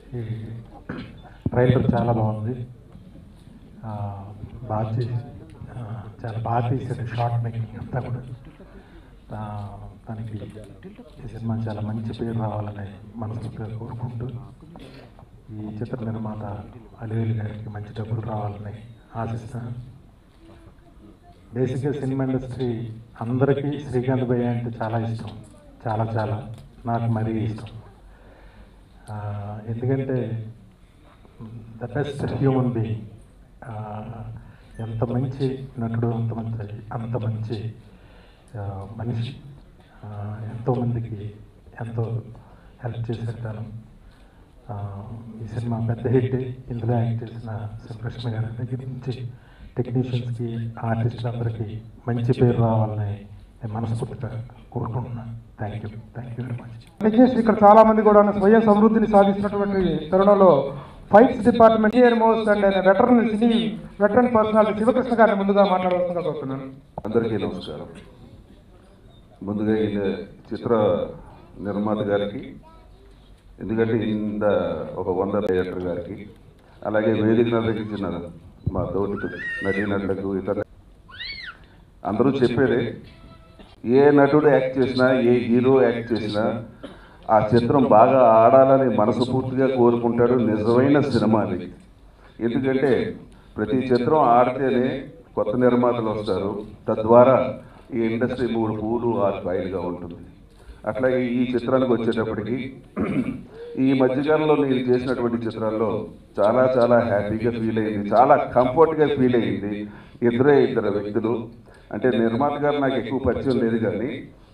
ఈ ట్రైలర్ చాలా బాగుంది ఆ, బాగా చేసి ఆ, చాలా బాగా తీసాడు షార్ట్ మేకింగ్ అంతా కూడా ఆ, తనకి ఈ సినిమా చాలా మంచి పేరు రావాలని మనస్ఫూర్తిగా కోరుకుంటూ ఈ చిత్ర నిర్మాత అలివేలు గారికి మంచి డబ్బులు రావాలని ఆశిస్తాను బేసిక్గా సినిమా ఇండస్ట్రీ అందరికీ శ్రీకాంత్ భయ్య అంటే చాలా ఇష్టం చాలా చాలా నాకు మరీ ఇష్టం ఆ, ఎందుకంటే ద బెస్ట్ హ్యూమన్ బీయింగ్ ఎంత మంచి నటుడు అంత మంచి అంత మంచి ఆ, మనిషి ఆ, ఎంతోమందికి ఎంతో హెల్ప్ చేశారు తను ఆ, ఈ సినిమా పెద్ద హిట్ ఇందులో యాక్ట్ చేసిన శివకృష్ణ గారి దగ్గర నుంచి టెక్నీషియన్స్కి ఆర్టిస్టులందరికీ మంచి పేరు రావాలని నేను మనస్ఫూర్తిగా కోరుకుంటున్నాను thank you thank you very much technicians ఇక్కడ చాలా మంది కూడా స్వయం సమృద్ధిని సాధిస్తున్నటువంటి తరుణంలో fights department year most and veteran cine veteran personality Sivakrishna గారిని ముందుగా మాట్లాడవలసిందిగా కోరుతున్నాను అందరికీ నమస్కారం ముందుగా ఈ చిత్ర నిర్మాత గారికి ఎందుకంటే ఇంత ఒక వంద డైరెక్టర్ గారికి అలాగే వేదిక నిర్వహించిన మా తోటి నటీనటులకు ఇతర అందరూ చెప్పేదే ఏ నటుడు యాక్ట్ చేసినా ఏ హీరో యాక్ట్ చేసినా ఆ చిత్రం బాగా ఆడాలని మనస్ఫూర్తిగా కోరుకుంటాడు నిజమైన సినిమా అది ఎందుకంటే ప్రతి చిత్రం ఆడితేనే కొత్త నిర్మాతలు వస్తారు తద్వారా ఈ ఇండస్ట్రీ మూడు పూలు ఆరు కాయలుగా ఉంటుంది అట్లాగే ఈ చిత్రానికి వచ్చేటప్పటికి ఈ మధ్యకాలంలో నేను చేసినటువంటి చిత్రాల్లో చాలా చాలా హ్యాపీగా ఫీల్ అయింది చాలా కంఫర్ట్గా ఫీల్ అయ్యింది ఇద్దరే ఇద్దరు వ్యక్తులు అంటే నిర్మాత గారు నాకు ఎక్కువ పరిచయం లేదు కానీ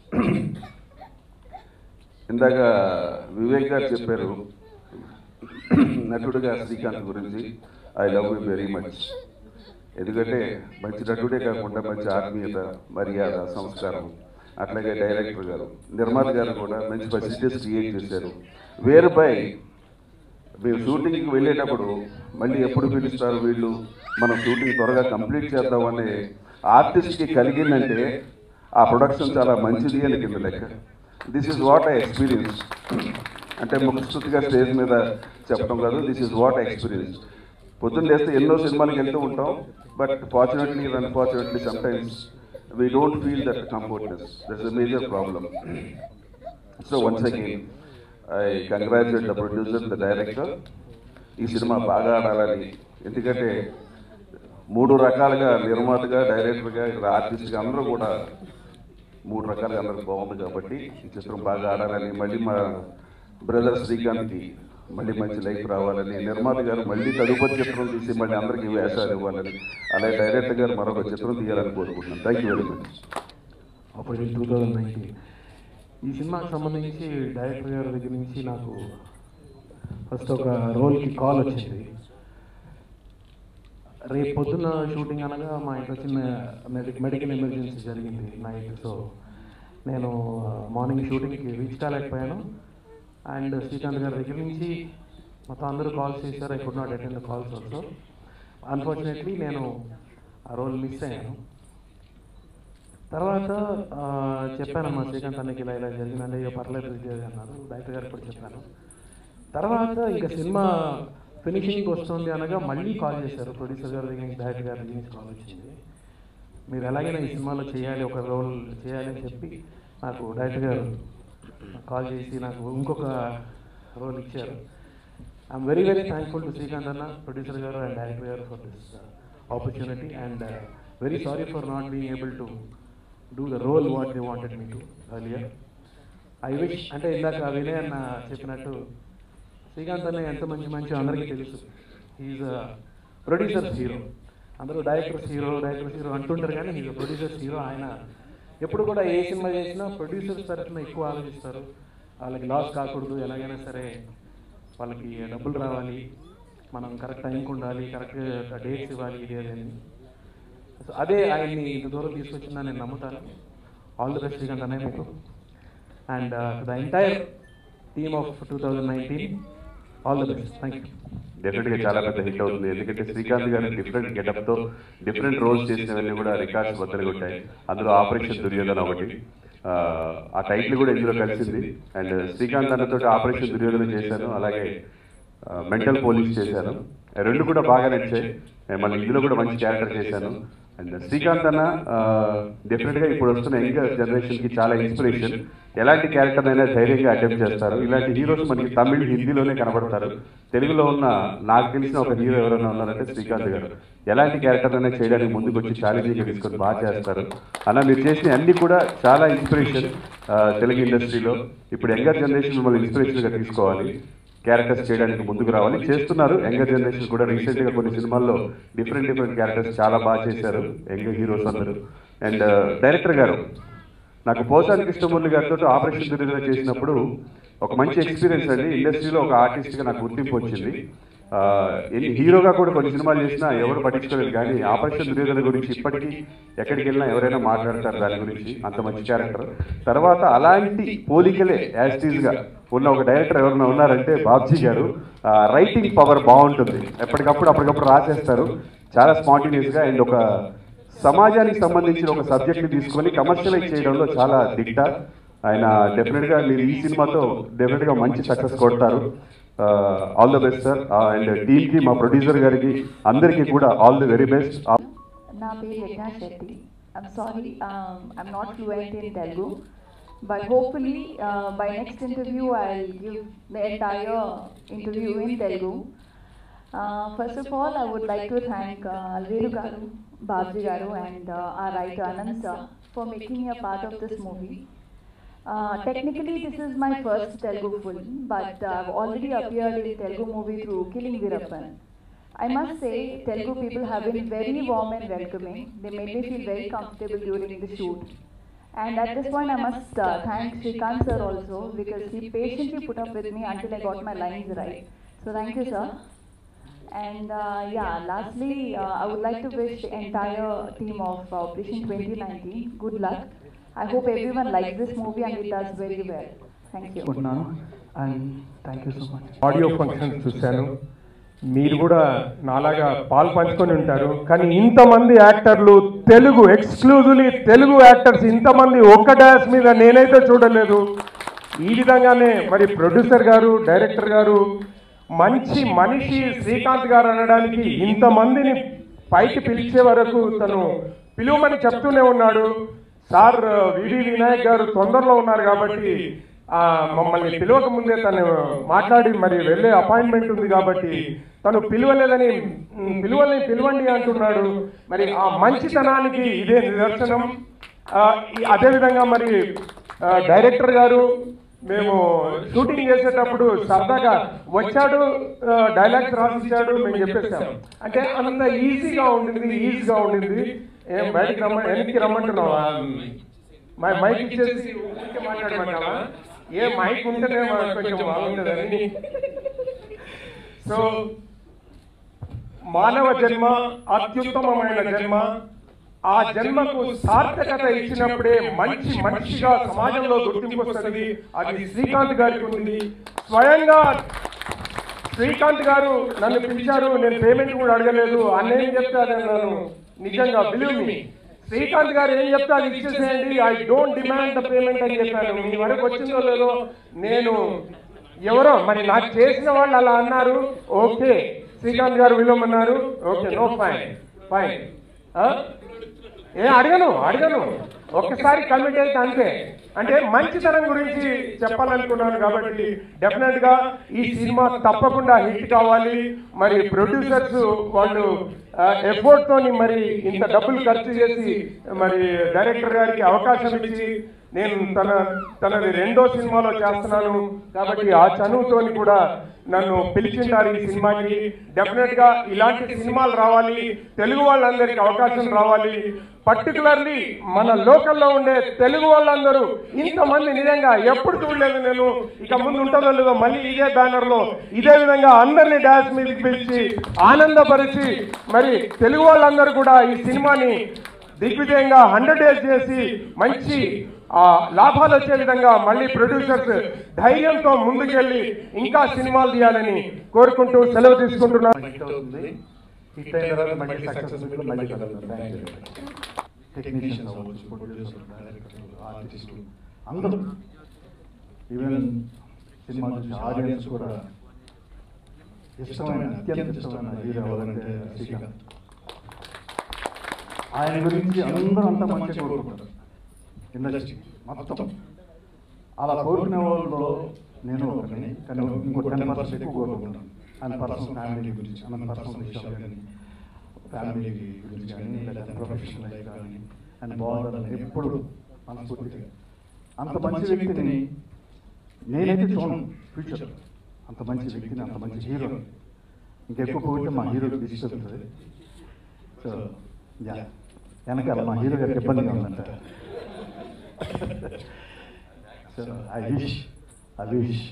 ఇందాక వివేక్ గారు చెప్పారు నటుడుగా శ్రీకాంత్ గురించి I love you very much ఎందుకంటే మంచి నటుడే కాకుండా మంచి ఆత్మీయత మర్యాద సంస్కారం అట్లాగే డైరెక్టర్ గారు నిర్మాత గారు కూడా మంచి ఫెసిలిటీస్ క్రియేట్ చేశారు వేరు బై మేము షూటింగ్కి వెళ్ళేటప్పుడు మళ్ళీ ఎప్పుడు పిలుస్తారు వీళ్ళు మనం షూటింగ్ త్వరగా కంప్లీట్ చేద్దామనే ఆర్టిస్ట్కి కలిగిందంటే ఆ ప్రొడక్షన్ చాలా మంచిది అని కింద లెక్క this is what I experience అంటే ముఖ్యస్తుతిగా స్టేజ్ మీద చెప్పడం కాదు this is what I experience పొద్దున్న లేస్తే ఎన్నో సినిమాలకు వెళ్తూ ఉంటాం but fortunately unfortunately sometimes we don't feel that comfortness that's a major problem so once again I congratulate the producer the director ఈ సినిమా బాగా ఆడాలని ఎందుకంటే మూడు రకాలుగా నిర్మాతగా డైరెక్టర్గా ఇక్కడ ఆర్టిస్ట్గా అందరూ కూడా మూడు రకాలుగా అందరూ బాగుంది కాబట్టి ఈ చిత్రం బాగా ఆడాలని మళ్ళీ మా బ్రదర్ శ్రీకాంత్కి మళ్ళీ మంచి లైఫ్ రావాలని నిర్మాత గారు మళ్ళీ తదుపరి చిత్రం తీసి మళ్ళీ అందరికీ వేషాలు ఇవ్వాలని అలాగే డైరెక్టర్ గారు మరొక చిత్రం తీయాలని కోరుకుంటున్నాను థ్యాంక్ యూ వెరీ మచ్ అప్పుడు టూ థౌజండ్ నైన్టీన్ ఈ సినిమాకి సంబంధించి డైరెక్టర్ గారి దగ్గర నుంచి నాకు ఫస్ట్ ఒక రోల్కి కాల్ వచ్చింది రేపు పొద్దున్న షూటింగ్ అనగా మా ఇంట్లో చిన్న మెడి- మెడికల్ ఎమర్జెన్సీ జరిగింది నైట్ సో నేను మార్నింగ్ షూటింగ్కి రీచ్ కాలేకపోయాను అండ్ శ్రీకాంత్ గారి దగ్గర నుంచి మొత్తం అందరూ కాల్స్ చేశారు I could not attend the calls also unfortunately నేను ఆ రోల్ మిస్ అయ్యాను తర్వాత ఆ, చెప్పాను మా శ్రీకాంత్ అన్నకి ఇలా ఇలా జరిగిందండి ఇక పర్లేదు ఇది అది అన్నారు డైరెక్టర్ గారికి కూడా చెప్పాను తర్వాత ఇంకా సినిమా ఫినిషింగ్ వస్తుంది అనగా మళ్ళీ కాల్ చేశారు ప్రొడ్యూసర్ గారి దగ్గర నుంచి డైరెక్టర్ గారి దగ్గర నుంచి కాల్ వచ్చింది మీరు ఎలాగైనా ఈ సినిమాలో చేయాలి ఒక రోల్ చేయాలి అని చెప్పి నాకు డైరెక్టర్ గారు కాల్ చేసి నాకు ఇంకొక రోల్ ఇచ్చారు I'm very very thankful to Srikanth అన్న ప్రొడ్యూసర్ గారు అండ్ డైరెక్టర్ గారు for this opportunity and very sorry for not being able to do the role what they wanted me to earlier I wish అంటే ఇందాక వినయ్ అన్న చెప్పినట్టు శ్రీకాంత్ అన్న ఎంత మంచి మంచి అందరికీ తెలుసు ఈజ్ ప్రొడ్యూసర్స్ హీరో అందరూ డైరెక్టర్స్ హీరో డైరెక్టర్స్ హీరో అంటుంటారు కానీ ఈజ్ ప్రొడ్యూసర్స్ హీరో ఆయన ఎప్పుడు కూడా ఏ సినిమా చేసినా ప్రొడ్యూసర్స్ తరఫున ఎక్కువ ఆలోచిస్తారు వాళ్ళకి లాస్ కాకూడదు ఎలాగైనా సరే వాళ్ళకి డబ్బులు రావాలి మనం కరెక్ట్ టైంకి ఉండాలి కరెక్ట్ డేట్స్ ఇవ్వాలి ఇది అది అని సో అదే ఆయన్ని ఇంత దూరం తీసుకొచ్చిందని నేను నమ్ముతాను ఆల్ ది బెస్ట్ శ్రీకాంత్ అన్నయ్య మీకు and the entire team of two thousand nineteen all the best thank you డెఫినెట్గా చాలా పెద్ద హిట్ అవుతుంది ఎందుకంటే శ్రీకాంత్ గారు డిఫరెంట్ గెటప్తో డిఫరెంట్ రోల్స్ చేసినవన్నీ కూడా రికార్డ్స్ బద్దలు కొట్టాయి అందులో ఆపరేషన్ దుర్యోధన ఒకటి ఆ, ఆ టైటిల్ కూడా ఇందులో కలిసింది అండ్ శ్రీకాంత్ అన్నతో ఆపరేషన్ దుర్యోధన చేశాను అలాగే మెంటల్ పోలీస్ చేశాను రెండు కూడా బాగా నచ్చాయి ఆ, మళ్ళీ ఇందులో కూడా మంచి క్యారెక్టర్ చేశాను అండ్ శ్రీకాంత్ అన్న డెఫినెట్గా ఇప్పుడు వస్తున్న యంగ్ జనరేషన్కి చాలా ఇన్స్పిరేషన్ ఎలాంటి క్యారెక్టర్ అయినా ధైర్యంగా అటెంప్ట్ చేస్తారు ఇలాంటి హీరోస్ మనకి తమిళ్ హిందీలోనే కనబడతారు తెలుగులో ఉన్న నాకు తెలిసిన ఒక హీరో ఎవరైనా ఉన్నారంటే శ్రీకాంత్ గారు ఎలాంటి క్యారెక్టర్ అయినా చేయడానికి ముందుకు వచ్చి ఛాలెంజింగ్ తీసుకొని బాగా చేస్తారు అలా మీరు చేసిన అన్ని కూడా చాలా ఇన్స్పిరేషన్ తెలుగు ఇండస్ట్రీలో ఇప్పుడు యంగర్ జనరేషన్ మిమ్మల్ని ఇన్స్పిరేషన్గా తీసుకోవాలి క్యారెక్టర్స్ చేయడానికి ముందుకు రావాలి చేస్తున్నారు యంగర్ జనరేషన్ కూడా రీసెంట్ గా కొన్ని సినిమాల్లో డిఫరెంట్ డిఫరెంట్ క్యారెక్టర్స్ చాలా బాగా చేశారు యంగ్ హీరోస్ అందరూ అండ్ డైరెక్టర్ గారు నాకు పోసాని కృష్ణమూర్తి గారితో ఆపరేషన్ దుర్గా చేసినప్పుడు ఒక మంచి ఎక్స్పీరియన్స్ అండి ఇండస్ట్రీలో ఒక ఆర్టిస్ట్ గా నాకు గుర్తింపు వచ్చింది ఆ, ఎన్ని హీరోగా కూడా కొన్ని సినిమాలు చేసినా ఎవరు పట్టించుకోలేదు కానీ ఆపరేషన్ దుర్యోధన గురించి ఇప్పటికీ ఎక్కడికి వెళ్ళినా ఎవరైనా మాట్లాడతారు దాని గురించి అంత మంచి క్యారెక్టర్ తర్వాత అలాంటి పోలికలే యాస్టీజ్ గా ఉన్న ఒక డైరెక్టర్ ఎవరైనా ఉన్నారంటే బాబ్జీ గారు రైటింగ్ పవర్ బాగుంటుంది ఎప్పటికప్పుడు అప్పటికప్పుడు రాసేస్తారు చాలా స్పాంటినియస్ గా అండ్ ఒక సమాజానికి సంబంధించిన ఒక సబ్జెక్ట్ ని తీసుకొని కమర్షియలైజ్ చేయడంలో చాలా దిట్ట ఆయన డెఫినెట్ గా మీరు ఈ సినిమాతో డెఫినెట్ గా మంచి సక్సెస్ కొడతారు all the best sir and team కి మా ప్రొడ్యూసర్ గారికి అందరికీ కూడా ఆల్ ది వెరీ బెస్ట్ నా పేరు Yagna Shetty I'm sorry I'm not fluent in Telugu but hopefully by next interview I give the entire interview in Telugu first of all I would like to thank Venu గారు బాబ్జీ గారు and ah writer Anant sir for making a part of this movie Uh, technically, this is my first Telugu film, but I've already appeared in Telugu movie through Killing Virappan. I must say, Telugu people have been very warm and welcoming. They made me feel very comfortable during the shoot. And at this point, I must uh, thank Shrikant sir also because he patiently put up with me until I got my lines right. So thank you, sir. And uh, yeah, lastly, uh, I would like to wish the entire team of uh, Operation 2019 good luck. I hope everyone likes this movie and it does very well. Thank you. అనుకుంటున్నాను and thank you so much audio functions చూశాను మీరు కూడా నాలాగా పాలు పంచుకొని ఉంటారు కానీ ఇంతమంది యాక్టర్లు తెలుగు ఎక్స్క్లూజివ్లీ తెలుగు యాక్టర్స్ ఇంతమంది ఒక్క డాన్స్ మీద నేనైతే చూడలేదు ఈ విధంగానే మరి ప్రొడ్యూసర్ గారు డైరెక్టర్ గారు మంచి మనిషి శ్రీకాంత్ గారు అనడానికి ఇంతమందిని పైకి పిలిచే వరకు తను పిలువమని చెప్తూనే ఉన్నాడు సార్ వివి వినాయక్ గారు తొందరలో ఉన్నారు కాబట్టి ఆ, మమ్మల్ని పిలవక ముందే తను మాట్లాడి మరి వెళ్ళే అపాయింట్మెంట్ ఉంది కాబట్టి తను పిలవలేదని "ఉమ్, పిలవని పిలవండి అంటున్నాడు మరి ఆ మంచితనానికి ఇదే నిదర్శనం ఆ, ఈ- అదేవిధంగా మరి ఆ, డైరెక్టర్ గారు మేము షూటింగ్ చేసేటప్పుడు సరదాగా వచ్చాడు ఆ, డైలాగ్స్ రాసిచ్చాడు మేము చెప్పేసాం అంటే అంత ఈజీగా ఉండింది ఈజీగా ఉండింది ఏం బయటికి రమ్మ వెనక్కి రమ్మంటున్నావా మై మైక్ ఇచ్చేసి ఊరికే మాట్లాడమంటావా ఏ మైక్ ఉంటేనే మనకు కొంచెం బాగుంటుందని సో మానవ జన్మ అత్యుత్తమమైన జన్మ ఆ జన్మకు సార్థకత ఇచ్చినప్పుడే మంచి మనిషిగా సమాజంలో గుర్తింపు వస్తుంది అది శ్రీకాంత్ గారికి ఉంది స్వయంగా శ్రీకాంత్ గారు నన్ను పిలిచారు నేను పేమెంట్ కూడా అడగలేదు అన్నేం చెప్తే అది అన్నాను నిజంగా బిలీవ్ మీ శ్రీకాంత్ గారు ఏం చెప్తే అది ఇచ్చేసేయండి I don't demand the payment అని చెప్పాను మీ వరకు వచ్చిందో లేదో నేను ఎవరో మరి నాకు చేసిన వాళ్ళు అలా అన్నారు ఓకే శ్రీకాంత్ గారు విలువమన్నారు ఓకే నో ఫైన్ ఫైన్ ఏ అడగను అడగను ఒక్కసారి కమిట్ అయితే అంతే అంటే మంచితనం గురించి చెప్పాలనుకున్నాను కాబట్టి డెఫినెట్ గా ఈ సినిమా తప్పకుండా హిట్ కావాలి మరి ప్రొడ్యూసర్స్ వాళ్ళు ఎఫోర్ట్ తోని మరి ఇంత డబ్బులు ఖర్చు చేసి మరి డైరెక్టర్ గారికి అవకాశం ఇచ్చి నేను తన తనది రెండో సినిమాలో చేస్తున్నాను కాబట్టి ఆ చనువుతోని కూడా నన్ను పిలిచింటారు ఈ సినిమాకి డెఫినెట్ గా ఇలాంటి సినిమాలు రావాలి తెలుగు వాళ్ళందరికీ అవకాశం రావాలి పర్టికులర్లీ మన లోకల్లో ఉండే తెలుగు వాళ్ళందరూ ఇంతమంది నిజంగా ఎప్పుడు చూడలేదు నేను ఇక ముందు ఉంటుందో లేదో మళ్ళీ ఇదే బ్యానర్ లో ఇదే విధంగా అందరినీ డాన్స్ మీదకి పిలిచి ఆనందపరిచి మరి తెలుగు వాళ్ళందరూ కూడా ఈ సినిమాని దిగ్విజయంగా హండ్రెడ్ డేస్ చేసి మంచి ఆ లాభాలు వచ్చే విధంగా మళ్ళీ ప్రొడ్యూసర్స్ ధైర్యంతో ముందుకెళ్ళి ఇంకా సినిమాలు తీయాలని కోరుకుంటూ సెలవు తీసుకుంటున్నాను హిట్ అవుతుంది హిట్ అయిన తర్వాత మళ్ళీ సక్సెస్ కూడా మళ్ళీ కలుగుతుంది థ్యాంక్ యూ టెక్నీషియన్స్ అవ్వచ్చు ప్రొడ్యూసర్ డైరెక్టర్ ఆర్టిస్టు అందరూ ఈవెన్ సినిమా చూసి ఆడియన్స్ కూడా ఇష్టమైన అత్యంత ఇష్టమైన హీరో ఎవరంటే శ్రీకాంత్ ఆయన గురించి అందరూ అంతా మంచిగా కోరుకుంటారు ఇండస్ట్రీ మొత్తం అలా కోరుకునే వాళ్ళలో నేను ఒకరిని కానీ ఇంకో టెన్ పర్సెంట్ ఎక్కువ కోరుకుంటాను ఆయన పర్సనల్ ఫ్యామిలీ గురించి ఆయన పర్సనల్ విషయాలు కానీ ఫ్యామిలీ గురించి కానీ లేదా ప్రొఫెషనల్ లైఫ్ కానీ ఆయన బాగుండాలని ఎప్పుడు మనస్ఫూర్తిగా అంత మంచి వ్యక్తిని నేనైతే చూడను ఫ్యూచర్ అంత మంచి వ్యక్తిని అంత మంచి హీరోని ఇంకెక్కువ పోతే మా హీరోకి తీసుకెళ్తుంది సో యా వెనకాల మా హీరో గారికి ఇబ్బందిగా ఉందంట so I wish I wish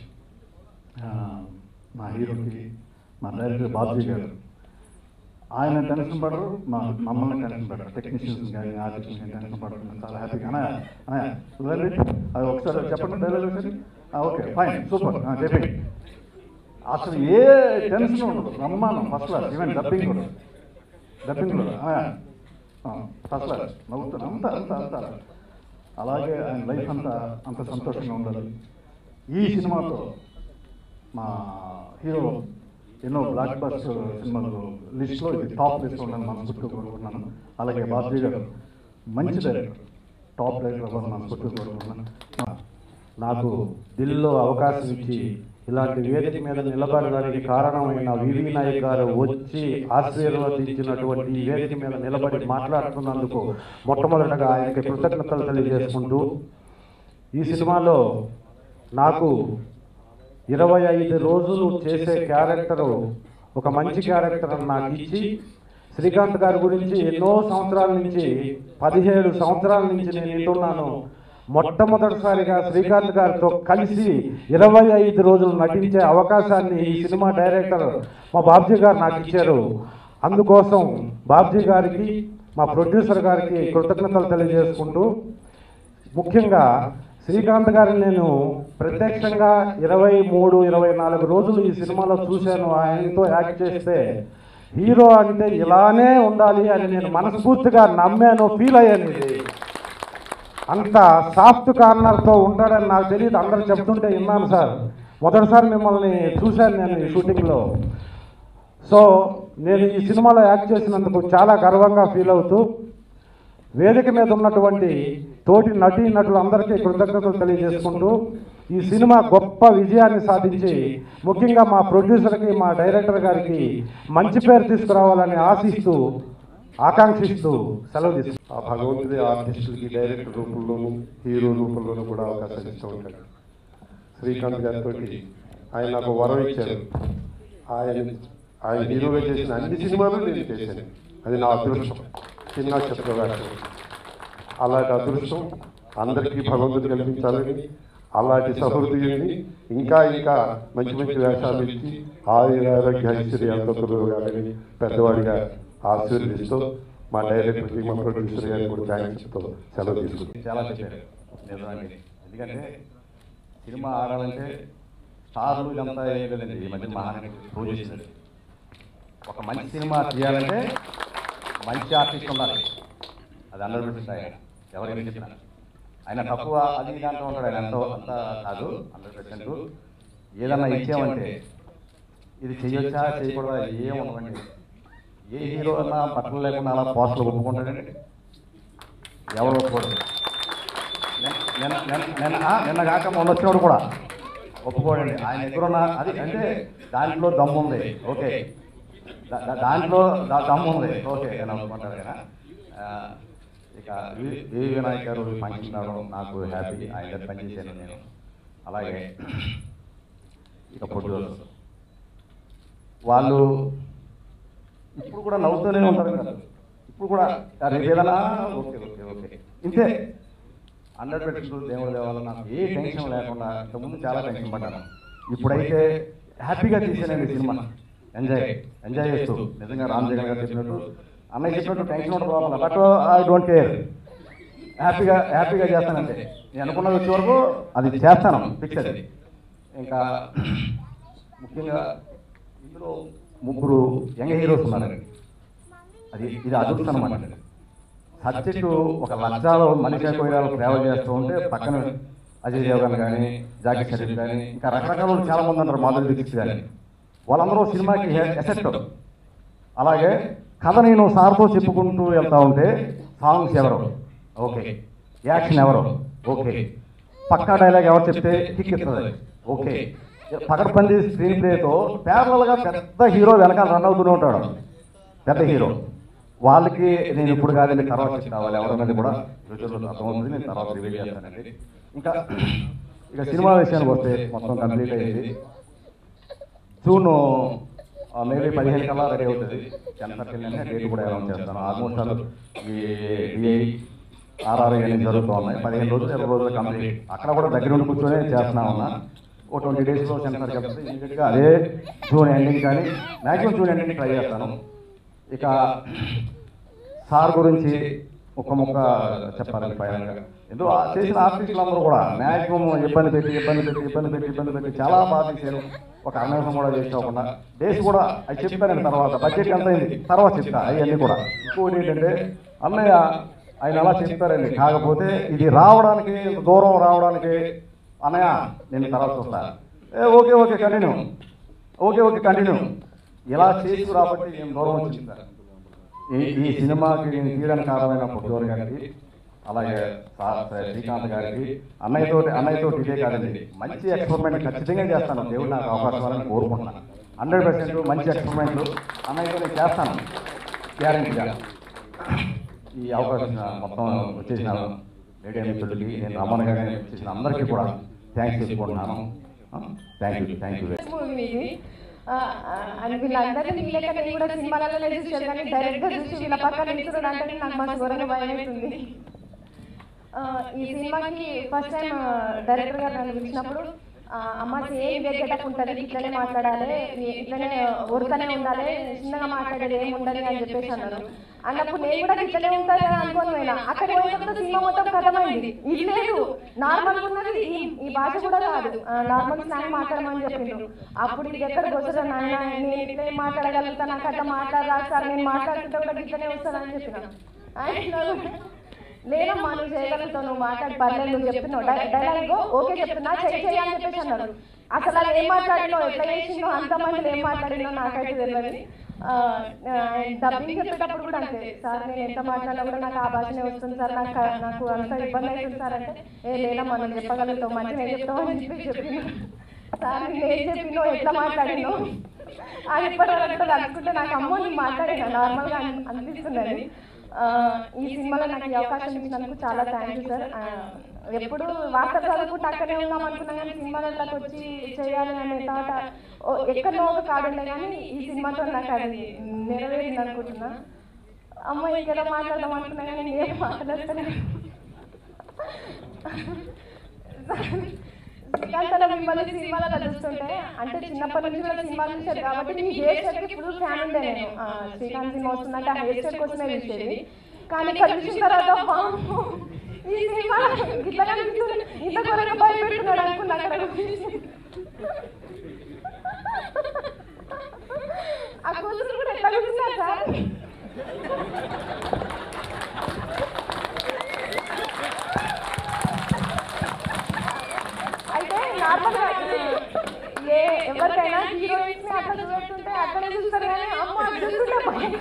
మా హీరోకి మా డైరెక్టర్ బాబ్జీ గారు ఆయన టెన్షన్ పడరు మా మమ్మల్ని టెన్షన్ పడరు టెక్నీషియన్స్ కానీ ఆర్టిస్ట్ కానీ టెన్షన్ పడరు మేము చాలా హ్యాపీగా అన్నా అన్నా రండి అది ఒకసారి చెప్పండి డైలాగ్ ఒకసారి ఓకే ఫైన్ సూపర్ చెప్పండి అసలు ఏ టెన్షన్ ఉండదు రమ్మాను ఫస్ట్ క్లాస్ ఈవెన్ డబ్బింగ్ కూడా డబ్బింగ్ కూడా ఫస్ట్ క్లాస్ నవ్వుతాను అంత అంత అంత అలాగే ఆయన లైఫ్ అంతా అంత సంతోషంగా ఉండాలి ఈ సినిమాతో మా హీరో ఎన్నో బ్లాక్ బస్టర్ సినిమాలు లిస్ట్లో ఇది టాప్ లిస్ట్లో ఉండాలని మనస్ఫూర్తిగా కోరుకుంటున్నాను అలాగే బాబ్జీ గారు మంచి డైరెక్టర్ టాప్ డైరెక్టర్ అవ్వాలని మనస్ఫూర్తిగా కోరుకుంటున్నాను నాకు దిల్లో అవకాశం ఇచ్చి ఇలాంటి వేదిక మీద నిలబడడానికి కారణమైన వివి నాయక్ గారు వచ్చి ఆశీర్వదించినటువంటి ఈ వేదిక మీద నిలబడి మాట్లాడుతున్నందుకు మొట్టమొదటగా ఆయనకి కృతజ్ఞతలు తెలియజేసుకుంటూ ఈ సినిమాలో నాకు ఇరవై ఐదు రోజులు చేసే క్యారెక్టరు ఒక మంచి క్యారెక్టర్ అని నాకు ఇచ్చి శ్రీకాంత్ గారి గురించి ఎన్నో సంవత్సరాల నుంచి పదిహేడు సంవత్సరాల నుంచి నేను వింటున్నాను మొట్టమొదటిసారిగా శ్రీకాంత్ గారితో కలిసి ఇరవై ఐదు రోజులు నటించే అవకాశాన్ని ఈ సినిమా డైరెక్టర్ మా బాబ్జీ గారు నాకు ఇచ్చారు అందుకోసం బాబ్జీ గారికి మా ప్రొడ్యూసర్ గారికి కృతజ్ఞతలు తెలియజేసుకుంటూ ముఖ్యంగా శ్రీకాంత్ గారిని నేను ప్రత్యక్షంగా ఇరవై మూడు ఇరవై నాలుగు రోజులు ఈ సినిమాలో చూశాను ఆయనతో యాక్ట్ చేస్తే హీరో అంటే ఇలానే ఉండాలి అని నేను మనస్ఫూర్తిగా నమ్మాను ఫీల్ అయ్యాను ఇది అంత సాఫ్ట్ కార్నర్తో ఉంటాడని నాకు తెలియదు అందరూ చెప్తుంటే విన్నాను సార్ మొదటిసారి మిమ్మల్ని చూశాను నేను ఈ షూటింగ్లో సో నేను ఈ సినిమాలో యాక్ట్ చేసినందుకు చాలా గర్వంగా ఫీల్ అవుతూ వేదిక మీద ఉన్నటువంటి తోటి నటీ నటులందరికీ కృతజ్ఞతలు తెలియజేసుకుంటూ ఈ సినిమా గొప్ప విజయాన్ని సాధించి ముఖ్యంగా మా ప్రొడ్యూసర్కి మా డైరెక్టర్ గారికి మంచి పేరు తీసుకురావాలని ఆశిస్తూ ఆకాంక్షిస్తూ సెలవు తీసుకుంటాం ఆ భగవంతుడి ఆర్టిస్టులకి డైరెక్టర్ రూపంలోనూ హీరో రూపంలోనూ కూడా అవకాశాలు ఇస్తూ ఉంటాడు శ్రీకాంత్ గారితో ఆయన నాకు వరం ఇచ్చారు ఆయన ఆయన హీరోగా చేసిన అన్ని సినిమాలు నేను చేశాను అది నా అదృష్టం చిన్న చక్రవర్తి అలాంటి అదృష్టం అందరికీ భగవంతుడు కల్పించాలని అలాంటి సహృదయుని ఇంకా ఇంకా మంచి మంచి వేషాలు ఇచ్చి ఆయుర ఆరోగ్య ఐశ్వర్యాలతో కురగాలని పెద్దవాడిగా ఆశీర్వదిస్తూ మా డైరెక్టర్కి మా ప్రొడ్యూసర్ గారికి కూడా థ్యాంక్స్ చెప్తూ సెలవు తీసుకుంటాం చాలా చెప్పారు నిజమండి ఎందుకంటే సినిమా ఆడాలంటే స్టార్లు ఇదంతా ఏం లేదండి ఈ మధ్య మహానటి ప్రూవ్ చేసింది ఒక మంచి సినిమా తీయాలంటే మంచి ఆర్టిస్ట్ ఉండాలి అది హండ్రెడ్ పర్సెంట్ ఆయన ఎవరైనా చెప్పినా ఆయన తక్కువ అది దాంట్లో ఉంటాడు ఆయన ఎంతో అంత కాదు హండ్రెడ్ పర్సెంట్ ఏదన్నా ఇచ్చామంటే ఇది చేయొచ్చా చేయకూడదా ఏం ఉండదండి ఏ హీరో అన్నా పట్టణం లేకుండా అలా పోస్టులు ఒప్పుకుంటాడండి ఎవరు ఒప్పుకోరు నిన్న నిన్న నిన్న ఆ, నిన్న కాక మొన్న వచ్చినోడు కూడా ఒప్పుకోడండి ఆయన దగ్గర ఉన్న అది అంటే దాంట్లో దమ్ము ఉంది ఓకే దా- దా- దాంట్లో దా- దమ్ము ఉంది ఓకే నేను ఒప్పుకుంటాను కదా ఆ, ఇక వి- వి వినాయక్ గారు ఫంక్షన్ రావడం నాకు హ్యాపీ ఆయన దగ్గర పనిచేశాను నేను అలాగే ఇక ప్రొడ్యూసర్ వాళ్ళు ఇప్పుడు కూడా నవ్వుతూనే ఉంటారు కదా ఇప్పుడు కూడా "ఆ, రేపు ఏదైనా ఓకే ఓకే ఓకే ఇంతే హండ్రెడ్ పర్సెంట్ దేవుడు దేవాల నాకు ఏ టెన్షన్ లేకుండా ఇంతకుముందు చాలా టెన్షన్ పడ్డాను ఇప్పుడైతే హ్యాపీగా తీసానండి ఈ సినిమా ఎంజాయ్ ఎంజాయ్ చేస్తూ నిజంగా రామ్ జగన్ గారు చెప్పినట్టు అన్నయ్య చెప్పినట్టు టెన్షన్ ఉండదు లోపల బట్ ఐ డోంట్ కేర్ హ్యాపీగా హ్యాపీగా చేస్తానంటే నేను అనుకున్నది వచ్చే వరకు అది చేస్తాను ఫిక్స్ అది ఇంకా ముఖ్యంగా ఇందులో ముగ్గురు యంగ్ హీరోస్ ఉన్నారండి అది ఇది అదృష్టం అనమాట సబ్జెక్టు ఒక లక్షలో మనిషి కొయ్యాలు ట్రావెల్ చేస్తూ ఉంటే పక్కన అజయ్ దేవగన్ కానీ జాకీ షరీఫ్ కానీ ఇంకా రకరకాల వాళ్ళు చాలా మంది ఉంటారు మాధురి దీక్షిత్ కానీ వాళ్ళందరూ సినిమాకి ఎసెట్ అలాగే కథ నేను సార్తో చెప్పుకుంటూ వెళ్తా ఉంటే సాంగ్స్ ఎవరు ఓకే యాక్షన్ ఎవరు ఓకే పక్కా డైలాగ్ ఎవరు చెప్తే కిక్ ఇస్తుంది ఓకే పకడ్బందీ స్క్రీన్ ప్లేతో ప్యారలల్గా పెద్ద హీరో వెనకాల రన్ అవుతూనే ఉంటాడు పెద్ద హీరో వాళ్ళకి నేను ఇప్పుడు కాదండి తర్వాత చెప్తా వాళ్ళు ఎవరన్నది కూడా ఫ్యూచర్లో అర్థమవుతుంది నేను తర్వాత రివీల్ చేస్తానండి ఇంకా ఇక సినిమా విషయానికి వస్తే మొత్తం కంప్లీట్ అయ్యింది జూన్ మేబీ పదిహేను కల్లా రెడీ అవుతుంది టెన్ థర్టీన్ అంటే డేట్ కూడా అనౌన్స్ చేస్తాను ఆల్మోస్ట్ ఆల్ ఈ డిఐ ఆర్ఆర్ ఇవన్నీ జరుగుతూ ఉన్నాయి పదిహేను రోజులు ఇరవై రోజులు కంప్లీట్ అక్కడ కూడా దగ్గర ఉండి కూర్చొని చేస్తున్నా ఉన్నా ఓ ట్వంటీ డేస్లో సెన్సార్ కలిపితే ఇమీడియట్గా అదే జూన్ ఎండింగ్ కానీ మ్యాక్సిమం జూన్ ఎండింగ్ ట్రై చేస్తాను ఇక సార్ గురించి ఒక ముక్క చెప్పాలని ఫైనల్గా ఎందుకు ఆ చేసిన ఆర్టిస్టులందరూ కూడా మ్యాక్సిమం ఇబ్బంది పెట్టి ఇబ్బంది పెట్టి ఇబ్బంది పెట్టి ఇబ్బంది పెట్టి చాలా బాగా చేశారు ఒక అన్వేషణ కూడా చేసుకోకుండా డేస్ కూడా అవి చెప్తానండి తర్వాత బడ్జెట్ ఎంత అయింది తర్వాత చెప్తా అవన్నీ కూడా ఇంకోటి ఏంటంటే అన్నయ్య ఆయన అలా చెప్తారండి కాకపోతే ఇది రావడానికి ఇంత దూరం రావడానికి అన్నయ్య నేను తర్వాత చూస్తా ఏ okay okay continue okay okay continue ఇలా చేసి రాబట్టి నేను దూరం వచ్చింది సార్ ఈ ఈ సినిమాకి నేను తీయడానికి కారణమైన పొద్దువారు గారికి అలాగే సా- శ్రీకాంత్ గారికి అన్నయ్యతో అన్నయ్యతో ఇదే కాదండి మంచి ఎక్స్పెరిమెంట్ ఖచ్చితంగా చేస్తాను దేవుడు నాకు అవకాశం ఇవ్వాలని కోరుకుంటున్నాను హండ్రెడ్ పర్సెంట్ మంచి ఎక్స్పెరిమెంట్లు అన్నయ్యతో నేను చేస్తాను గ్యారంటీగా ఈ అవకాశం మొత్తం వచ్చేసిన మీడియా మిత్రులకి నేను రమ్మన్ గారిని వచ్చేసిన అందరికీ కూడా థ్యాంక్స్ చెప్పుకుంటున్నాను thank you thank you movie ఇది ఆ, ఆ, అండ్ వీళ్ళందరినీ వీళ్ళక నేను కూడా సినిమాలలో చూసాను కానీ డైరెక్ట్ గా చూసి వీళ్ళ పక్కన నిల్చున్నాడు అంటే నాకు మా ఘోరంగా భయం అవుతుంది ఆ, ఈ సినిమాకి ఫస్ట్ టైం డైరెక్టర్ గారు నన్ను పిలిచినప్పుడు ఆ, అమ్మ సేమ్ గెటప్ ఉంటుంది ఇట్లనే మాట్లాడాలి ఈ- ఇట్లనే ఊరుతూనే ఉండాలి చిన్నగా మాట్లాడేది ఏమి ఉండదు అని చెప్పేసి అన్నారు అన్నప్పుడు నేను కూడా ఇట్లనే ఉంటుంది అని అనుకోని పోయినా అక్కడ పోయినప్పుడు సినిమా మొత్తం కథమైంది ఇది లేదు నార్మల్ ఉన్నది ఈ ఈ భాష కూడా కాదు నార్మల్ స్లాంగ్ మాట్లాడమని చెప్పిండు అప్పుడు ఇది ఎక్కడ వస్తుందో నాయన నేను ఇట్లే మాట్లాడగలుగుతా నాకు అట్లా మాట్లాడరా సార్ నేను మాట్లాడుతుంటే కూడా ఇట్లనే వస్తుందని చెప్పిన ఆయన లేదమ్మా నువ్వు చేయగలుగుతావు నువ్వు మాట్లాడి పర్లేదు నువ్వు చెప్తున్నావు డై- డైలాగ్ ఓకే చెప్తున్నా చెయ్యి చెయ్యి అని చెప్పేసి అన్నారు అసలు అది ఏం మాట్లాడినో ఎట్లా చేసిందో అంతమంది ఏం మాట్లాడినో నాకైతే తెలియదు డబ్బింగ్ చెప్పేటప్పుడు కూడా అంతే సార్ నేను ఎంత మాట్లాడినా కూడా నాకు ఆ భాషనే వస్తుంది సార్ నాకు నాకు అంత ఇబ్బంది అవుతుంది సార్ అంటే ఏ లేదమ్మా నువ్వు చెప్పగలుగుతావు మంచిగా నేను చెప్తావు అని చెప్పి చెప్పిన సార్ నేను ఏం చెప్పినో ఎట్లా మాట్లాడినో అది ఇప్పటి వరకు కూడా అనుకుంటే నాకు అమ్మో నేను మాట్లాడినా నార్మల్గా అన్- అనిపిస్తున్నది ఆ, ఈ సినిమాలో నాకు ఈ అవకాశం ఇచ్చినందుకు చాలా థ్యాంక్ యూ సార్ ఎప్పుడు వార్త చదువుకుంటూ అక్కడే ఉన్నాం అనుకున్నా కానీ సినిమాలలోకి వచ్చి చేయాలి అనే థాట్ ఎక్కడో ఒక కాడుండే కానీ ఈ సినిమాతో నాకు అది నెరవేరింది అనుకుంటున్నా అమ్మ ఇంకేదో మాట్లాడదాం అనుకున్నా కానీ నేను ఏం మాట్లాడలేదు శ్రీకాంతలో మిమ్మల్ని సినిమాలలో చూస్తుంటే అంటే చిన్నప్పటి నుంచి కూడా సినిమాలు చూశారు కాబట్టి మీ హెయిర్ స్టైల్ కి ఫుల్ ఫ్యాన్ ఉండే నేను ఆ, శ్రీకాంత్ సినిమా వస్తుందంటే ఆ హెయిర్ స్టైల్ కోసమే చూసేది కానీ ఇక్కడ చూసిన తర్వాత వామ్మో, ఈ సినిమా ఇట్లా కనిపిస్తుంది ఇంత ఘోరంగా భయపెడుతున్నాడు అనుకున్నా అక్కడ కూర్చొని. ఆ కూతురు కూడా ఎట్లా కూర్చున్నారు సార్ అయితే నార్మల్ ఏ ఎవరికైనా హీరోయిన్స్ ని అట్లా చూస్తుంటే అట్లనే చూస్తారు కానీ అమ్మ అది చూస్తుంటే భయం.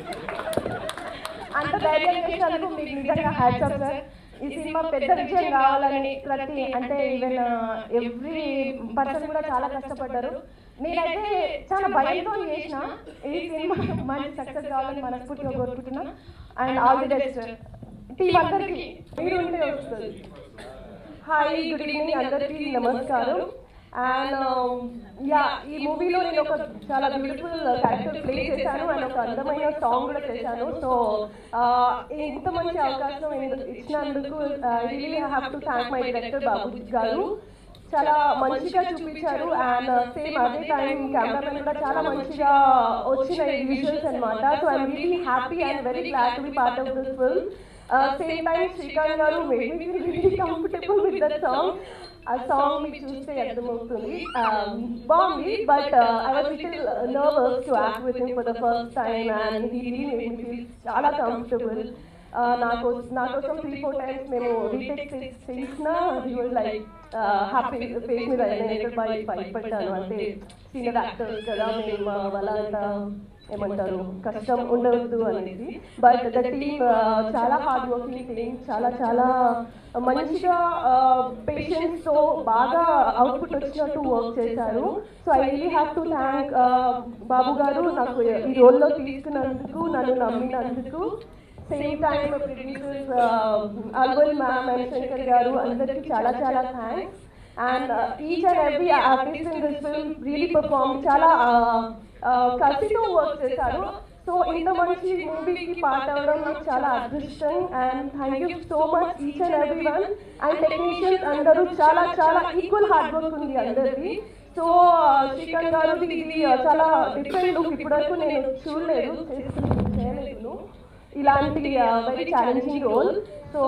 అంత ధైర్యం చేసినందుకు మీకు నిజంగా హ్యాట్స్ ఆఫ్ సార్ ఈ సినిమా పెద్ద విజయం కావాలని ప్రతి అంటే ఈవెన్ ఎవ్రీ పర్సన్ కూడా చాలా కష్టపడ్డారు నేనైతే చాలా భయంతో చేసిన ఈ సినిమా మంచి సక్సెస్ కావాలని మనస్ఫూర్తిగా కోరుకుంటున్నా and all the best team అందరికీ మీరు ఉంటే వస్తుంది హాయ్ గుడ్ ఈవినింగ్ అందరికీ నమస్కారం అండ్ యా ఈ మూవీలో నేను ఒక చాలా బ్యూటిఫుల్ క్యారెక్టర్ ప్లే చేశాను అండ్ ఒక అందమైన సాంగ్ కూడా చేశాను సో ఇంత మంచి అవకాశం ఇందు- ఇచ్చినందుకు really have to thank my director Babu గారు చాలా మంచిగా చూపించారు అండ్ సేమ్ అదే టైం కెమెరామెన్ కూడా చాలా మంచిగా వచ్చినాయి విజువల్స్ అనమాట so I'm really happy and very glad to be part of this film same time Srikanth గారు made me really comfortable with that song ఆ సాంగ్ మీకు చూస్తే అర్థమవుతుంది బాగుంది but I was little nervous to act with him for the first time and he really made me feel చాలా comfortable ఆ, నాకు నా కోసం త్రీ ఫోర్ టైమ్స్ మేము రీటేక్ చేసిన he was like happy face మీద ఎలిమినేటెడ్ బై భయపడ్డాను అంటే సీనియర్ యాక్టర్స్ కదా మేము ఆ, వాళ్ళ అంత ఏమంటారు కష్టం ఉండవద్దు అనేది బట్ ద టీమ్ చాలా హార్డ్ వర్కింగ్ టీమ్ చాలా చాలా మంచిగా పేషెన్స్ తో బాగా అవుట్పుట్ వచ్చినట్టు వర్క్ చేశారు so I really have to thank Babu గారు నాకు ఈ రోల్లో తీసుకున్నందుకు నన్ను నమ్మినందుకు same time producers Alwal ma'am and Shankar గారు అందరికీ చాలా చాలా thanks and each and every artist in this film really perform చాలా కలిసితో వర్క్ చేశారు సో ఇంత మంచి మూవీకి పార్ట్ అవ్వడం నాకు చాలా అదృష్టం and thank you so much each and every one and technicians అందరూ చాలా చాలా ఈక్వల్ హార్డ్ వర్క్ ఉంది అందరిది సో శ్రీకాంత్ గారు ఇది చాలా డిఫరెంట్ లుక్ ఇప్పటివరకు నేను చూడలేదు చేస్తున్నాను చేయలేదు ఇలాంటి very challenging role so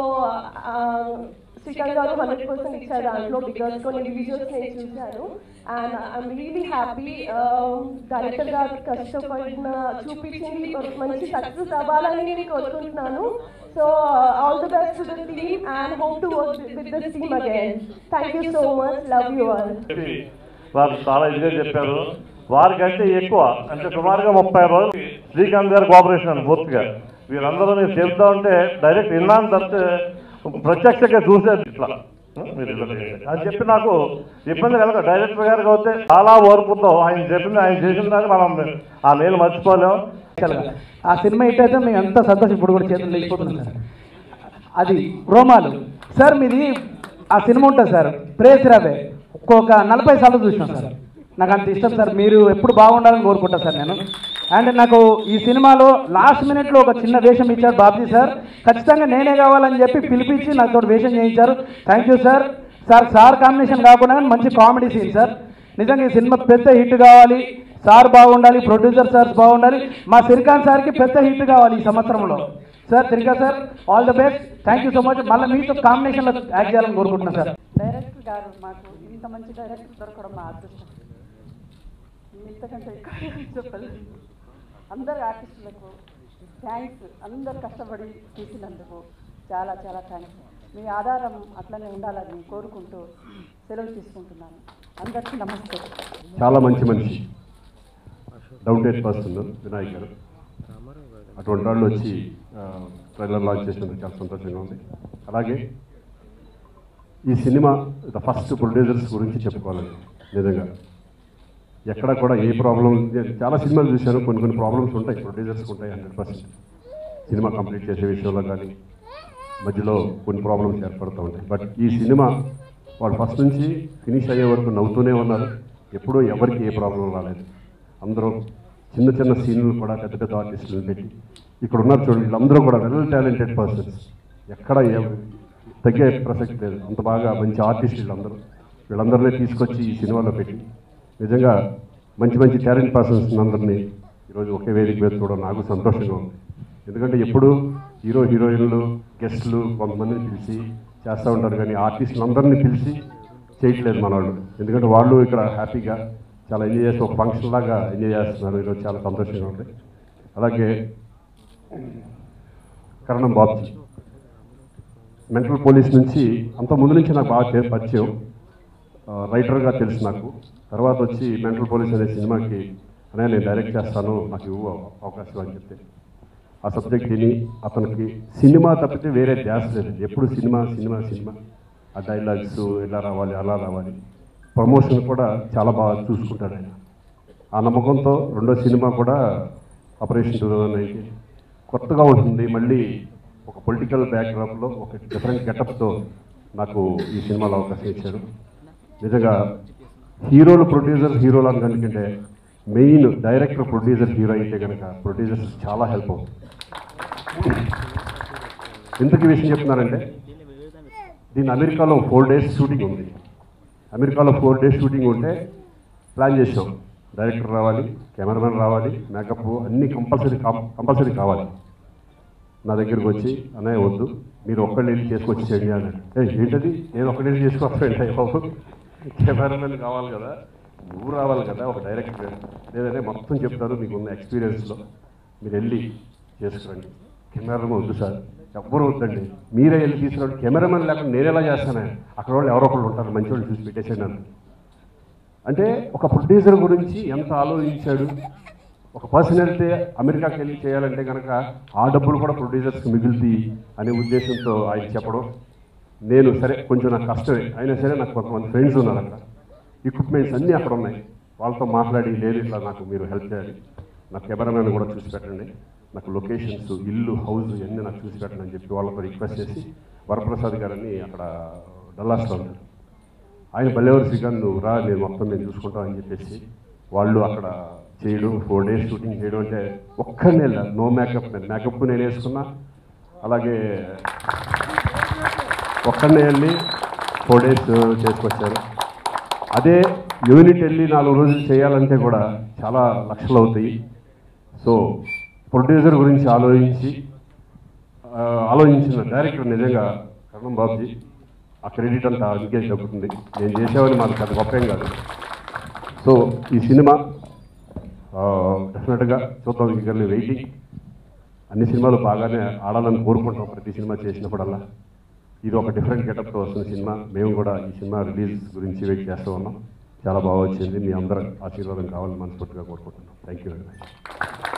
Srikanth garu hundred percent ఇచ్చారు దాంట్లో బికాస్ కొన్ని విజువల్స్ నేను చూశాను and I'm really happy director garu కష్టపడిన చూపించింది ఒక మంచి సక్సెస్ అవ్వాలని నేను కోరుకుంటున్నాను so all the best to the team and hope to work with this team again thank you so much love you all చెప్పి వారు చాలా ఇదిగా చెప్పారు వారికంటే ఎక్కువ అంటే సుమారుగా ముప్పై రోజులు శ్రీకాంత్ గారి కోఆపరేషన్ అని పూర్తిగా వీరందరూ మీరు చెప్తా ఉంటే డైరెక్ట్ విన్నాను తప్పితే ప్రత్యక్షంగా చూసేది ఇట్లా మీరు ఇలా చేయండి. అని చెప్పి నాకు ఇబ్బంది కలగ డైరెక్టర్ గారికి అయితే చాలా ఓర్పుతో ఆయన చెప్పింది ఆయన చేసిన దాన్ని మనం ఆ నేను మర్చిపోలేం యాక్చువల్గా ఆ సినిమా హిట్ అయితే మేము ఎంత సంతోషం ఇప్పుడు కూడా చేతులు లేకపోతున్నాం సార్ అది రోమాలు సార్ మీది ఆ సినిమా ఉంటుంది సార్ ప్రేస్ రావే ఒక్కొక్క నలభై సార్లు చూసినాం సార్ నాకు అంత ఇష్టం సార్ మీరు ఎప్పుడు బాగుండాలని కోరుకుంటా సార్ నేను అండ్ నాకు ఈ సినిమాలో లాస్ట్ మినిట్లో ఒక చిన్న వేషం ఇచ్చారు బాబ్జీ సార్ ఖచ్చితంగా నేనే కావాలని చెప్పి పిలిపించి నాతో వేషం చేయించారు thank you sir sir sir combination కాకుండా కానీ మంచి కామెడీ సీన్ సార్ నిజంగా ఈ సినిమా పెద్ద హిట్ కావాలి సార్ బాగుండాలి ప్రొడ్యూసర్ సార్స్ బాగుండాలి మా శ్రీకాంత్ సార్కి పెద్ద హిట్ కావాలి ఈ సంవత్సరంలో sir Srikanth sir all the best thank you so much మళ్ళీ మీతో కాంబినేషన్లో యాక్ట్ చేయాలని కోరుకుంటున్నాను సార్ డైరెక్టర్ గారు మాకు ఇంత మంచి డైరెక్టర్ దొరకడం మా అదృష్టం ఇంతకంటే ఎక్కువ ఏం చెప్పలేదు అందరు ఆర్టిస్టులకు థ్యాంక్స్ అందరు కష్టపడి తీసినందుకు చాలా చాలా థ్యాంక్స్ మీ ఆధారం అట్లనే ఉండాలని కోరుకుంటూ సెలవు తీసుకుంటున్నాను అందరికీ నమస్తే చాలా మంచి మనిషి డౌన్ డేట్ పర్సన్ వినాయక్ గారు అటువంటి వాళ్ళు వచ్చి ట్రైలర్ లాంచ్ చేసినందుకు చాలా సంతోషంగా ఉంది అలాగే ఈ సినిమా ద ఫస్ట్ ప్రొడ్యూసర్స్ గురించి చెప్పుకోవాలండి నిజంగా ఎక్కడ కూడా ఏ ప్రాబ్లం చాలా సినిమాలు చూశాను కొన్ని కొన్ని ప్రాబ్లమ్స్ ఉంటాయి ప్రొడ్యూసర్స్కి ఉంటాయి హండ్రెడ్ పర్సెంట్ సినిమా కంప్లీట్ చేసే విషయంలో కానీ మధ్యలో కొన్ని ప్రాబ్లమ్స్ ఏర్పడుతూ ఉంటాయి బట్ ఈ సినిమా వాళ్ళు ఫస్ట్ నుంచి ఫినిష్ అయ్యే వరకు నవ్వుతూనే ఉన్నారు ఎప్పుడూ ఎవరికి ఏ ప్రాబ్లం రాలేదు అందరూ చిన్న చిన్న సీన్లు కూడా పెద్ద పెద్ద ఆర్టిస్టులను పెట్టి ఇక్కడ ఉన్నారు చూడండి వీళ్ళందరూ కూడా వెల్ టాలెంటెడ్ పర్సన్స్ ఎక్కడ ఎవ- తగ్గే ప్రసక్తి లేదు అంత బాగా మంచి ఆర్టిస్ట్ వీళ్ళందరూ వీళ్ళందరినీ తీసుకొచ్చి ఈ సినిమాలో పెట్టి నిజంగా మంచి మంచి టాలెంట్ పర్సన్స్ అందరినీ ఈరోజు ఒకే వేదిక మీద చూడడం నాకు సంతోషంగా ఉంది ఎందుకంటే ఎప్పుడు హీరో హీరోయిన్లు గెస్ట్లు కొంతమందిని పిలిచి చేస్తూ ఉంటారు కానీ ఆర్టిస్టులు అందరినీ పిలిచి చేయట్లేదు మన వాళ్ళు ఎందుకంటే వాళ్ళు ఇక్కడ హ్యాపీగా చాలా ఎంజాయ్ చేసి ఒక ఫంక్షన్ లాగా ఎంజాయ్ చేస్తున్నారు ఈరోజు చాలా సంతోషంగా ఉంది అలాగే కరణం బాబ్జీ మెంటల్ పోలీస్ నుంచి అంత ముందు నుంచి నాకు బాగా చే- పరిచయం ఆ, రైటర్గా తెలుసు నాకు తర్వాత వచ్చి మెంటల్ పోలీస్ అనే సినిమాకి అనే నేను డైరెక్ట్ చేస్తాను నాకు ఇవ్వు అవకాశం అని చెప్తే ఆ సబ్జెక్ట్ విని అతనికి సినిమా తప్పితే వేరే ధ్యాస లేదు ఎప్పుడు సినిమా సినిమా సినిమా ఆ డైలాగ్స్ ఎలా రావాలి అలా రావాలి ప్రమోషన్ కూడా చాలా బాగా చూసుకుంటాడు ఆయన ఆ నమ్మకంతో రెండో సినిమా కూడా ఆపరేషన్ టూ థౌజండ్ నైన్టీన్ కొత్తగా ఉంటుంది మళ్ళీ ఒక పొలిటికల్ బ్యాక్డ్రాప్లో ఒక డిఫరెంట్ గెటప్తో నాకు ఈ సినిమాలో అవకాశం ఇచ్చారు నిజంగా హీరోలు ప్రొడ్యూసర్ హీరోలు అనుకంటే మెయిన్ డైరెక్టర్ ప్రొడ్యూసర్ హీరో అయితే కనుక ప్రొడ్యూసర్స్ చాలా హెల్ప్ అవుతుంది ఎందుకు ఈ విషయం చెప్తున్నారంటే దీని అమెరికాలో ఫోర్ డేస్ షూటింగ్ ఉంది అమెరికాలో ఫోర్ డేస్ షూటింగ్ ఉంటే ప్లాన్ చేసాం డైరెక్టర్ రావాలి కెమెరామెన్ రావాలి మేకప్ అన్నీ కంపల్సరీ కంపల్సరీ కావాలి నా దగ్గరికి వచ్చి అన్నయ్య వద్దు మీరు ఒక్కళ్ళు వెళ్ళి చేసుకొచ్చి చేయండి అన్నాడు ఏ ఏంటది నేను ఒక్కడి వెళ్ళి చేసుకొస్తాను బాబు కెమెరామెన్ కావాలి కదా నువ్వు రావాలి కదా ఒక డైరెక్టర్ లేదంటే మొత్తం చెప్తారు మీకు ఉన్న ఎక్స్పీరియన్స్లో మీరు వెళ్ళి చేసుకురండి కెమెరామెన్ వద్దు సార్ ఎవ్వరు వద్దండి మీరే వెళ్ళి తీసుకున్నాడు కెమెరామెన్ లేకుండా నేను ఎలా చేస్తాను అక్కడ వాళ్ళు ఎవరో ఒకళ్ళు ఉంటారు మంచి వాళ్ళు చూసి పెట్టేసాను నన్ను అంటే ఒక ప్రొడ్యూసర్ గురించి ఎంత ఆలోచించాడు ఒక పర్సన్ వెళ్తే అమెరికాకి వెళ్ళి చేయాలంటే కనుక ఆ డబ్బులు కూడా ప్రొడ్యూసర్స్కి మిగులుతాయి అనే ఉద్దేశంతో ఆయన చెప్పడం నేను సరే కొంచెం నాకు కష్టమే అయినా సరే నాకు కొంతమంది ఫ్రెండ్స్ ఉన్నారు అక్కడ ఎక్విప్మెంట్స్ అన్నీ అక్కడ ఉన్నాయి వాళ్ళతో మాట్లాడి లేదు ఇట్లా నాకు మీరు హెల్ప్ చేయాలి నాకు కెమెరామెన్ కూడా చూసి పెట్టండి నాకు లొకేషన్స్ ఇల్లు హౌస్ ఇవన్నీ నాకు చూసి పెట్టండి అని చెప్పి వాళ్ళతో రిక్వెస్ట్ చేసి వరప్రసాద్ గారని అక్కడ డల్లాస్లో ఉంటారు ఆయన బల్లేవారు శ్రీకాంత్ నువ్వు రా నేను మొత్తం నేను చూసుకుంటాను అని చెప్పేసి వాళ్ళు అక్కడ చేయడం ఫోర్ డేస్ షూటింగ్ చేయడం అంటే ఒక్కనే నో మేకప్ నేను మేకప్ నేను వేసుకున్నా అలాగే ఒక్కడనే వెళ్ళి ఫోర్ డేస్ చేసుకొచ్చారు అదే యూనిట్ వెళ్ళి నాలుగు రోజులు చేయాలంటే కూడా చాలా లక్షలు అవుతాయి సో ప్రొడ్యూసర్ గురించి ఆలోచించి ఆ, ఆలోచించిన డైరెక్టర్ నిజంగా కరణం బాబుజీ ఆ క్రెడిట్ అంతా అందుకే దక్కుతుంది నేను చేసేవాడిని మాకు పెద్ద గొప్ప ఏం కాదు సో ఈ సినిమా డెఫినెట్గా చూద్దాం ఇంకా వెయిటింగ్ అన్ని సినిమాలు బాగానే ఆడాలని కోరుకుంటాం ప్రతి సినిమా చేసినప్పుడల్లా ఇది ఒక డిఫరెంట్ గెటప్తో వస్తున్న సినిమా మేము కూడా ఈ సినిమా రిలీజ్ గురించి వెయిట్ చేస్తూ ఉన్నాం చాలా బాగా వచ్చింది మీ అందరూ ఆశీర్వాదం కావాలని మనస్ఫూర్తిగా కోరుకుంటున్నాం థ్యాంక్ యూ వెరీ మచ్